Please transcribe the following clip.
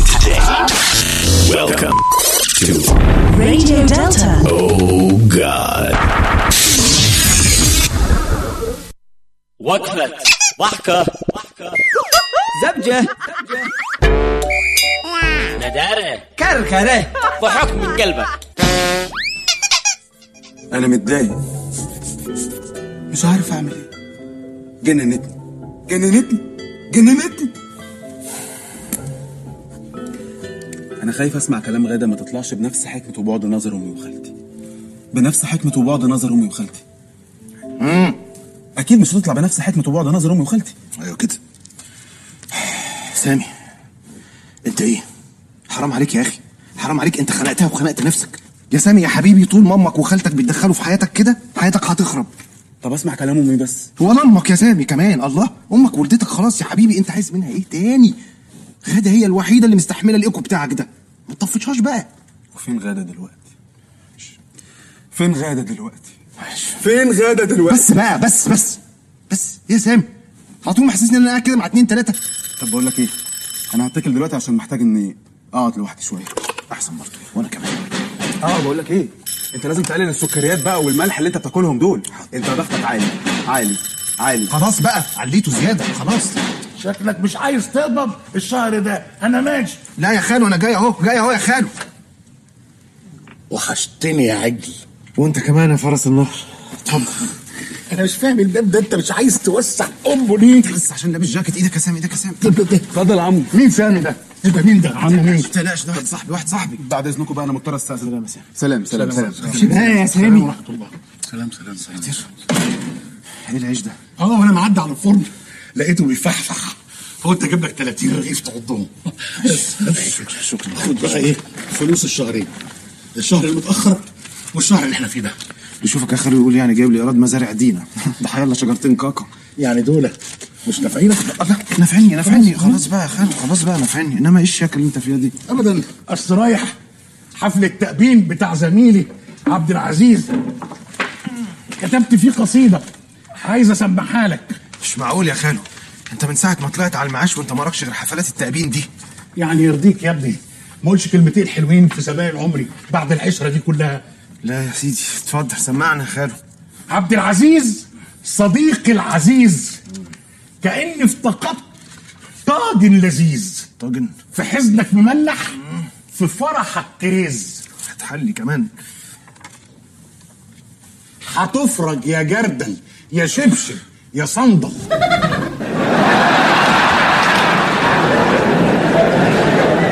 today. Welcome to Radio Delta. Oh God. وقفة ضحكة زبجة ندارة كركرة ضحك من قلبك انا متضايق مش عارف اعمل ايه جننتني جننتني جننتني انا خايف اسمع كلام غاده ما تطلعش بنفس حكمه وبعد نظر امي وخالتي بنفس حكمه وبعد نظر امي وخالتي اكيد مش هتطلع بنفس حكمه وبعد نظر امي وخالتي ايوه كده سامي انت ايه حرام عليك يا اخي حرام عليك انت خنقتها وخنقت نفسك يا سامي يا حبيبي طول ما امك وخالتك بيتدخلوا في حياتك كده حياتك هتخرب طب اسمع كلام امي بس ولا امك يا سامي كمان الله امك ولدتك خلاص يا حبيبي انت عايز منها ايه تاني غاده هي الوحيده اللي مستحمله الايكو بتاعك ده ما تطفشهاش بقى وفين غاده دلوقتي فين غاده دلوقتي فين غاده دلوقتي بس بقى بس بس بس يا سامي على طول محسسني ان انا قاعد كده مع اتنين تلاته طب بقول لك ايه انا هتكل دلوقتي عشان محتاج اني اقعد لوحدي شويه احسن برضه وانا كمان اه بقول لك ايه انت لازم تقلل السكريات بقى والملح اللي انت بتاكلهم دول انت ضغطك عالي عالي عالي خلاص بقى عليته زياده خلاص شكلك مش عايز تقبض الشهر ده انا ماشي لا يا خالو انا جاي اهو جاي اهو يا خالو وحشتني يا عجل وانت كمان يا فرس النهر طب انا مش فاهم الباب ده انت مش عايز توسع امه ليه بس عشان لابس جاكيت ايدك يا سامي ايدك يا سامي اتفضل يا عمو مين سامي ده؟ يبقى مين ده؟ عم مين؟ ما تقلقش ده واحد صاحبي واحد صاحبي بعد اذنكم بقى انا مضطر استاذن سلام سلام سلام ها يا سامي ورحمة الله سلام سلام سلام ايه العيش ده اه وانا معدي على الفرن لقيته بيفحفح فقلت اجيب لك 30 رغيف تعضهم شكرا شكرا خد بقى ايه فلوس الشهرين الشهر المتاخر والشهر اللي احنا فيه ده بيشوفك يا خالو يقول يعني جايب لي ايراد مزارع دينا ده حيالله شجرتين كاكا يعني دول مش نافعينك لا نفعني نفعني خلاص بقى يا خالو خلاص بقى نفعني انما ايه الشكل اللي انت فيها دي ابدا اصل رايح حفل التأبين بتاع زميلي عبد العزيز كتبت فيه قصيدة عايز اسمعها لك مش معقول يا خالو انت من ساعه ما طلعت على المعاش وانت مراكش غير حفلات التأبين دي يعني يرضيك يا ابني ما اقولش كلمتين حلوين في زمان عمري بعد العشرة دي كلها لا يا سيدي اتفضل سمعنا يا خالو عبد العزيز صديقي العزيز كأني افتقدت طاجن لذيذ طاجن في حزنك مملح في فرحك كريز هتحلي كمان هتفرج يا جردل يا شبشب يا صندل